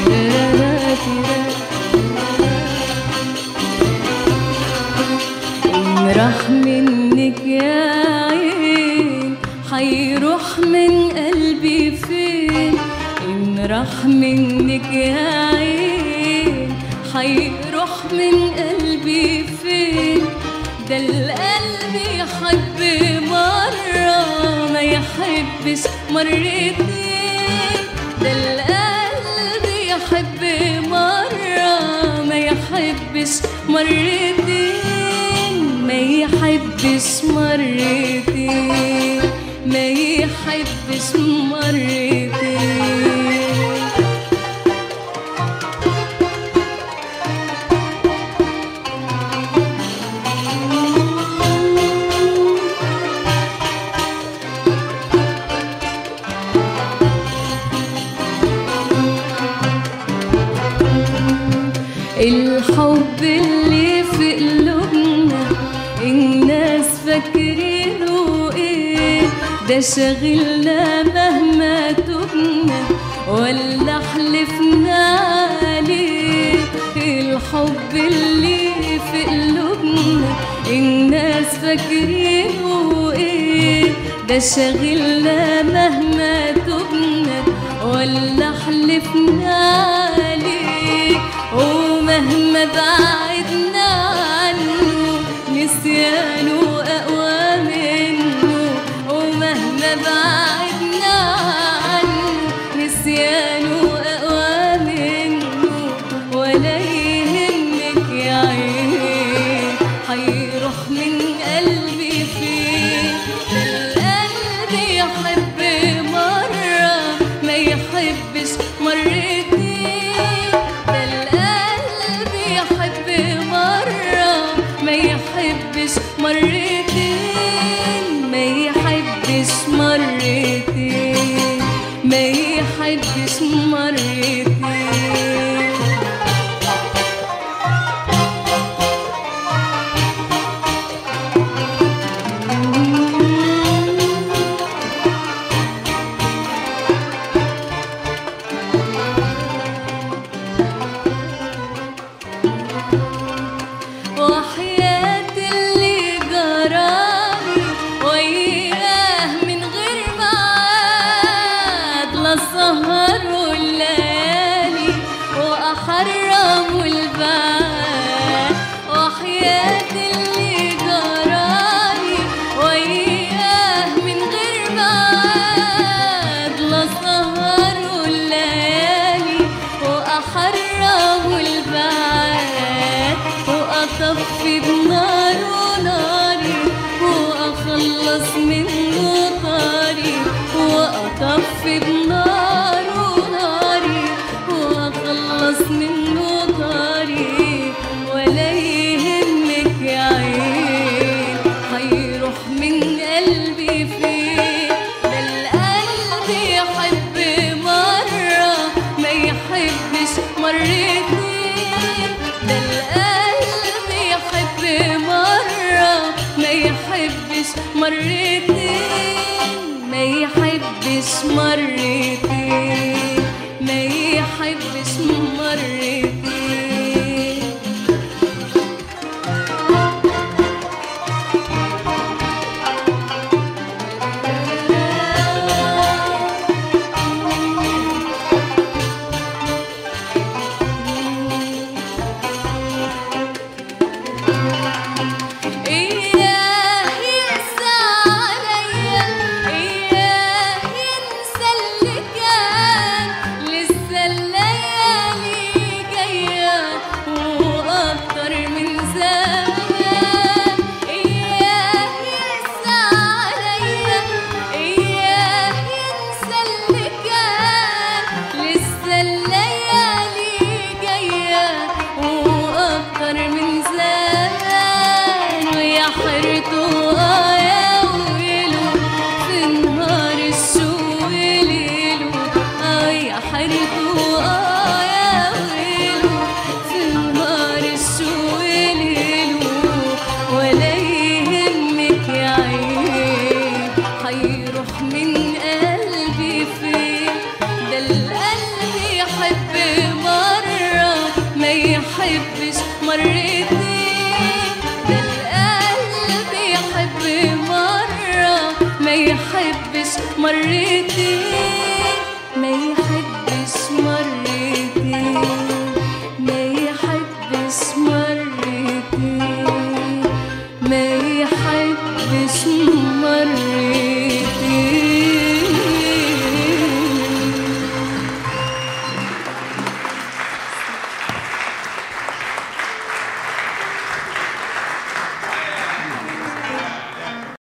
إن راح منك يا عين حيروح من قلبي فين إن راح منك يا عين حيروح من قلبي فين ده القلب يحب مرة ما يحبش مرتين ده القلب يحب مرة ما يحبش مرتين ما يحبش مرتين ما يحبش مرتين الحب اللي في قلوبنا الناس فاكرينه ايه ده شاغلنا مهما تبنا ولا حلفنا عليه الحب اللي في قلوبنا الناس فاكرينه ايه ده شاغلنا مهما تبنا ولا حلفنا عليه ومهما بعدنا عنه نسيانه أقوى منه ومهما بعدنا عنه نسيانه أقوى منه ولا يهمك يا عين حيروح من قلبي فين ده القلب يحب مرة ما يحبش مرتين ده القلب يحب مرة ما يحبش مرتين ما يحبش مرتين ما يحبش مرتين وحياة اللي جرالي وياه من غير ميعاد لا السهر والليالي وأحرم البعاد وحياة اللي جرالي وياه من غير ميعاد لا السهر والليالي وأحرم البعاد وأطفي بناره ناري وأخلص منه طاري وأطفي بناره ناري وأخلص منه طاري ولا يهمك يا عين هيروح من قلبي فين ده القلب يحب مرة ما يحبش مرتين ده القلب يحب مرة ما يحبش مرتين ما يحبش مرتين ما يحبش مرتين إياه ينسى عليا إياه ينسى اللي كان لسه الليالي جاية وأكتر من زمان إياه ينسى عليا إياه ينسى اللي كان لسه الليالي جاية وأكتر من زمان ويا حيرته آه يا ويله في نهار الشوق ليله آه يا حيرته آه يا ويله في نهار الشوق ليله ولا يهمك يا عين هيروح من قلبي فين ده القلب يحب مرتين